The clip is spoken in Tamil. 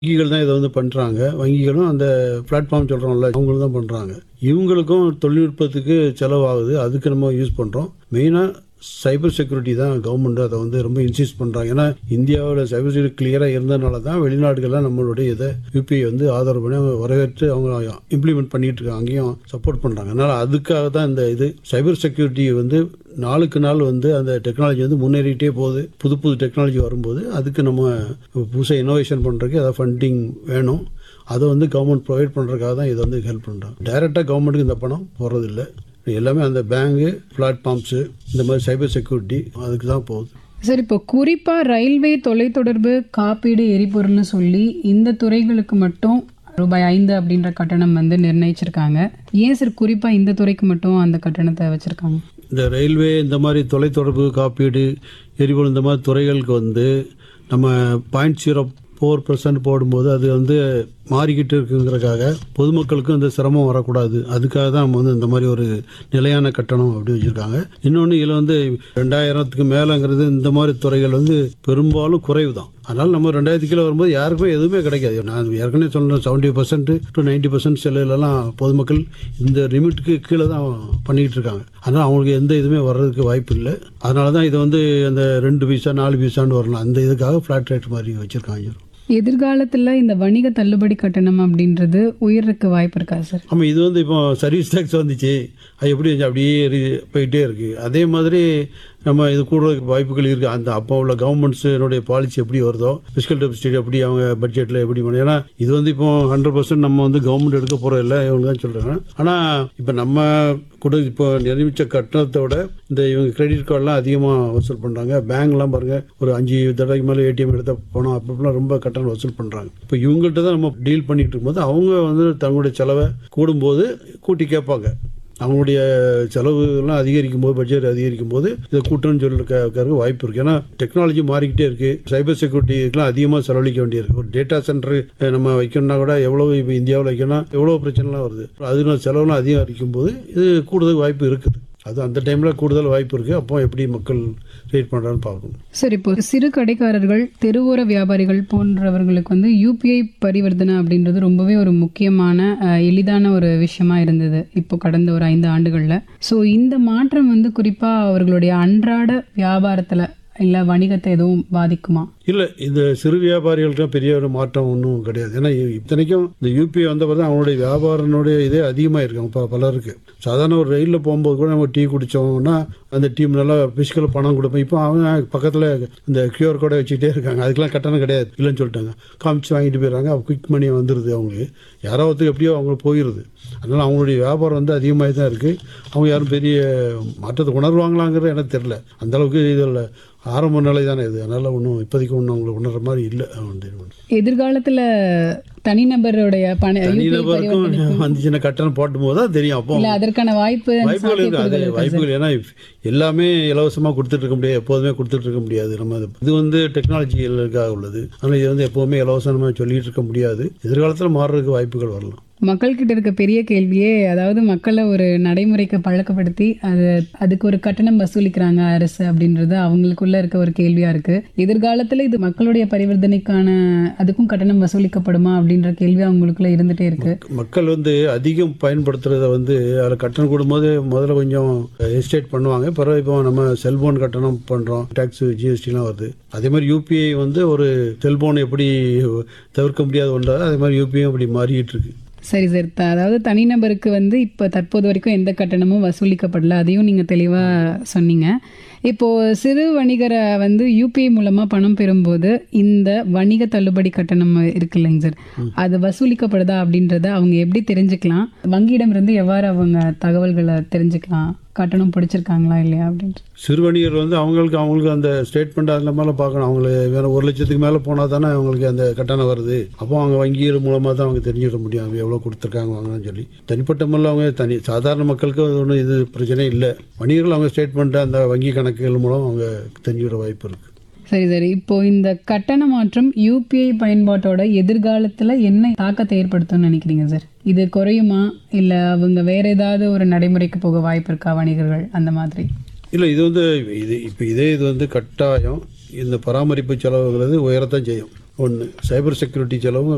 வங்கிகள் தான் இதை வந்து பண்ணுறாங்க வங்கிகளும் அந்த பிளாட்ஃபார்ம் சொல்கிறோம்ல அவங்களும் தான் பண்ணுறாங்க இவங்களுக்கும் தொழில்நுட்பத்துக்கு செலவாகுது அதுக்கு நம்ம யூஸ் பண்ணுறோம் மெயினாக சைபர் செக்யூரிட்டி தான் கவர்மெண்ட் அதை வந்து ரொம்ப இன்சிஸ்ட் பண்ணுறாங்க ஏன்னா இந்தியாவோட சைபர் செக்யூரிட்டி கிளியராக இருந்தனால தான் வெளிநாடுகள்லாம் நம்மளுடைய இதை யூபிஐ வந்து ஆதரவு பண்ணி அவங்க வரவேற்று அவங்க இம்ப்ளிமெண்ட் பண்ணிட்டு இருக்காங்க அங்கேயும் சப்போர்ட் பண்ணுறாங்க அதனால் அதுக்காக தான் இந்த இது சைபர் செக்யூரிட்டி வந்து நாளுக்கு நாள் வந்து அந்த டெக்னாலஜி வந்து முன்னேறிட்டே போகுது புது புது டெக்னாலஜி வரும்போது அதுக்கு நம்ம புதுசாக இனோவேஷன் பண்ணுறதுக்கு அதை ஃபண்டிங் வேணும் அதை வந்து கவர்மெண்ட் ப்ரொவைட் பண்ணுறதுக்காக தான் இதை வந்து ஹெல்ப் பண்ணுறாங்க டைரெக்டாக கவர்மெண்ட்டுக்கு இந்த பணம் போகிறதில்ல எல்லாமே அந்த பேங்கு பிளாட்ஃபார்ம்ஸு இந்த மாதிரி சைபர் செக்யூரிட்டி அதுக்கு தான் போகுது சார் இப்போ குறிப்பா ரயில்வே தொலைத்தொடர்பு காப்பீடு எரிபொருள்னு சொல்லி இந்த துறைகளுக்கு மட்டும் ரூபாய் ஐந்து அப்படின்ற கட்டணம் வந்து நிர்ணயிச்சிருக்காங்க ஏன் சார் குறிப்பா இந்த துறைக்கு மட்டும் அந்த கட்டணத்தை வச்சிருக்காங்க இந்த ரயில்வே இந்த மாதிரி தொலைத்தொடர்பு காப்பீடு எரிபொருள் இந்த மாதிரி துறைகளுக்கு வந்து நம்ம பாயிண்ட் ஜீரோ ஃபோர் பர்சன்ட் போடும்போது அது வந்து மாறிக்கிட்டு இருக்குங்கிறக்காக பொதுமக்களுக்கும் இந்த சிரமம் வரக்கூடாது அதுக்காக தான் நம்ம வந்து இந்த மாதிரி ஒரு நிலையான கட்டணம் அப்படி வச்சுருக்காங்க இன்னொன்று இதில் வந்து ரெண்டாயிரத்துக்கு மேலேங்கிறது இந்த மாதிரி துறைகள் வந்து பெரும்பாலும் குறைவு தான் அதனால் நம்ம ரெண்டாயிரத்து கீழே வரும்போது யாருக்குமே எதுவுமே கிடைக்காது நான் ஏற்கனவே சொன்ன seventy percent to ninety percent செல்லுலலாம் பொதுமக்கள் இந்த லிமிட்டுக்கு கீழே தான் பண்ணிக்கிட்டு இருக்காங்க அதனால் அவங்களுக்கு எந்த இதுவுமே வர்றதுக்கு வாய்ப்பு இல்லை அதனால தான் இது வந்து அந்த ரெண்டு பைசா நாலு பைசான்னு வரலாம் அந்த இதுக்காக ஃப்ளாட் ரேட் மாதிரி வச்சுருக்காங்க எதிர்காலத்துல இந்த வணிக தள்ளுபடி கட்டணம் அப்படின்றது உயர்றதுக்கு வாய்ப்பு இருக்கா சார் ஆமாம் இது வந்து இப்போ சர்வீஸ் டேக்ஸ் வந்துச்சு அது எப்படி இருந்துச்சு அப்படியே இரு- போயிட்டே இருக்குது அதே மாதிரி நம்ம இது கூடுறதுக்கு வாய்ப்புகள் இருக்குது அந்த அப்போ உள்ள கவர்மெண்ட்ஸினுடைய பாலிசி எப்படி வருதோ ஃபிஸ்கல் டெபிசிட் எப்படி அவங்க பட்ஜெட்டில் எப்படி பண்ணி ஏன்னா இது வந்து இப்போ ஹண்ட்ரட் பர்சன்ட் நம்ம வந்து கவர்மெண்ட் எடுக்க போகிறோம் இல்லை இவங்க தான் சொல்கிறாங்க ஆனால் இப்போ நம்ம கூட இப்போ நிர்ணயிச்ச கட்டணத்தை விட இந்த இவங்க கிரெடிட் கார்டெலாம் அதிகமாக வசூல் பண்ணுறாங்க பேங்க்லாம் பாருங்கள் ஒரு அஞ்சு தடவைக்கு மேலே ஏடிஎம் எடுத்த பணம் அப்படிலாம் ரொம்ப கட்டணம் வசூல் பண்ணுறாங்க இப்போ இவங்கள்ட்ட தான் நம்ம டீல் பண்ணிட்டு இருக்கும்போது அவங்க வந்து தங்களுடைய செலவை கூடும்போது கூட்டி கேட்பாங்க அவங்களுடைய செலவுலாம் அதிகரிக்கும் போது பட்ஜெட் அதிகரிக்கும் போது இதை கூட்டணும்னு சொல்லிருக்க வாய்ப்பு இருக்குது ஏன்னா டெக்னாலஜி மாறிக்கிட்டே இருக்குது சைபர் செக்யூரிட்டிக்கெலாம் அதிகமாக செலவழிக்க வேண்டியிருக்கு ஒரு டேட்டா சென்டர் நம்ம வைக்கணும்னா கூட எவ்வளோ இப்போ இந்தியாவில் வைக்கணும்னா எவ்வளோ பிரச்சனைலாம் வருது அதுல செலவுலாம் அதிகரிக்கும் போது இது கூடுதல் வாய்ப்பு இருக்குது அது அந்த டைமில் கூடுதல் வாய்ப்பு இருக்குது அப்போ எப்படி மக்கள் ரேட் பண்ணுறான்னு பார்க்கணும் சார் இப்போ சிறு கடைக்காரர்கள் தெருவோர வியாபாரிகள் போன்றவர்களுக்கு வந்து யூபிஐ பரிவர்த்தனை அப்படின்றது ரொம்பவே ஒரு முக்கியமான அஹ், எளிதான ஒரு விஷயமா இருந்தது இப்போ கடந்த ஒரு ஐந்து ஆண்டுகளில் ஸோ இந்த மாற்றம் வந்து குறிப்பாக அவர்களுடைய அன்றாட வியாபாரத்தில் இல்லை வணிகத்தை எதுவும் பாதிக்குமா இல்லை இந்த சிறு வியாபாரிகளுக்கு பெரிய ஒரு மாற்றம் ஒன்றும் கிடையாது ஏன்னா இத்தனைக்கும் இந்த யூபிஐ வந்த பிறகு அவங்களுடைய வியாபாரனுடைய இதே அதிகமாக இருக்கு ப பலருக்கு சாதாரண ஒரு ரயிலில் போகும்போது கூட நம்ம டீ குடித்தோம்னா அந்த டீம் நல்லா பிசிக்கல் பணம் கொடுப்போம் இப்போ அவங்க பக்கத்தில் இந்த கியூஆர் கோடை வச்சுக்கிட்டே இருக்காங்க அதுக்கெல்லாம் கட்டணம் கிடையாது இல்லைன்னு சொல்லிட்டாங்க காமிச்சு வாங்கிட்டு போயிடுறாங்க குயிக் மணி வந்துடுது அவங்களுக்கு யாரோ ஒருத்தருக்கு எப்படியோ அவங்களுக்கு போயிடுது அதனால் அவங்களுடைய வியாபாரம் வந்து அதிகமாக தான் இருக்குது அவங்க யாரும் பெரிய மாற்றத்தை உணர்வாங்களாங்கிறது எனக்கு தெரில அந்த அளவுக்கு இதில் ஆரம்ப நிலை தானே இது அதனால் ஒன்றும் இப்போதைக்கு ஒன்றும் அவங்களுக்கு உணர்ற மாதிரி இல்லை வந்து எதிர்காலத்தில் தனிநபருடைய பண UPI தனிநபருக்கும் பரிவர்த்தனைக்கும் வந்துச்சுன்னா கட்டணம் போட்டும் போது தான் தெரியும் அப்போ இல்லை அதற்கான வாய்ப்பு and வாய்ப்புகள் இருக்கு அது சாத்தியக்கூறுகள் இருக்கா சார்? வாய்ப்புகள் ஏன்னா if எல்லாமே இலவசமாக கொடுத்துட்டு இருக்க முடியாது எப்போதுமே கொடுத்துட்டு இருக்க முடியாது நம்ம அது- இது வந்து டெக்னாலஜிகளுக்காக உள்ளது ஆனால் இது வந்து எப்போவுமே இலவசமாக சொல்லிட்டு இருக்க முடியாது எதிர்காலத்தில் மாறுறதுக்கு வாய்ப்புகள் வரலாம் மக்கள்கிட்ட இருக்க பெரிய கேள்வியே அதாவது மக்களை ஒரு நடைமுறைக்கு பழக்கப்படுத்தி அது அதுக்கு ஒரு கட்டணம் வசூலிக்கிறாங்க அரசு அப்படின்றது அவங்களுக்குள்ள இருக்க ஒரு கேள்வியா இருக்கு எதிர்காலத்துல இது மக்களுடைய பரிவர்த்தனைக்கான அதுக்கும் கட்டணம் வசூலிக்கப்படுமா அப்படின்ற கேள்வி அவங்களுக்குள்ள இருந்துட்டே இருக்கு மக்கள் வந்து அதிகம் பயன்படுத்துறத வந்து அதில் கட்டணம் கூடும்போது முதல்ல கொஞ்சம் எஸ்டேட் பண்ணுவாங்க பிறகு இப்போ நம்ம செல்போன் கட்டணம் பண்ணுறோம் டேக்ஸ் ஜிஎஸ்டிலாம் வருது அதே மாதிரி யூபிஐ வந்து ஒரு செல்போன் எப்படி தவிர்க்க முடியாத ஒன்றா அதே மாதிரி யூபிஐ அப்படி மாறிக்கிட்டு இருக்கு சரி சார் த- அதாவது தனிநபருக்கு வந்து இப்போ தற்போது வரைக்கும் எந்த கட்டணமும் வசூலிக்கப்படல அதையும் நீங்கள் தெளிவாக சொன்னீங்க இப்போ சிறு வணிகரை வந்து யூபிஐ மூலமா பணம் பெறும்போது இந்த வணிக தள்ளுபடி கட்டணம் இருக்கு இல்லைங்க சார் அது வசூலிக்கப்படுதா அப்படின்றத அவங்க எப்படி தெரிஞ்சுக்கலாம் வங்கியிடமிருந்து எவ்வாறு அவங்க தகவல்களை தெரிஞ்சுக்கலாம் கட்டணம் பிடிச்சிருக்காங்களா இல்லையா அப்படின்ட்டு சிறு வணிகர் வந்து அவங்களுக்கு அவங்களுக்கு அந்த ஸ்டேட்மெண்ட் அதில் மேலே பார்க்கணும் அவங்களுக்கு வேற ஒரு லட்சத்துக்கு மேலே போனால் தானே அவங்களுக்கு அந்த கட்டணம் வருது அப்போ அவங்க வங்கிகள் மூலமாக தான் அவங்க தெரிஞ்சுக்க முடியும் அவங்க எவ்வளோ கொடுத்துருக்காங்க வாங்கன்னு சொல்லி தனிப்பட்ட முறையில் அவங்க தனி சாதாரண மக்களுக்கு அது ஒன்றும் இது பிரச்சனை இல்லை வணிகர்கள் அவங்க ஸ்டேட்மெண்ட்டை அந்த வங்கி கணக்குகள் மூலம் அவங்க தெரிஞ்சுக்கிற வாய்ப்பு இருக்குது சரி சரி இப்போ இந்த கட்டண மாற்றம் யூபிஐ பயன்பாட்டோட எதிர்காலத்துல என்ன தாக்கத்தை ஏற்படுத்தும்னு நினைக்கிறீங்க சார் இது குறையுமா இல்ல அவங்க வேற ஏதாவது ஒரு நடைமுறைக்கு போக வாய்ப்பு இருக்கா வணிகர்கள் அந்த மாதிரி இல்லை இது வந்து இது இப்போ இதே இது வந்து கட்டாயம் இந்த பராமரிப்பு செலவுங்கிறது உயரத்தான் செய்யும் ஒன்று சைபர் செக்யூரிட்டி செலவும்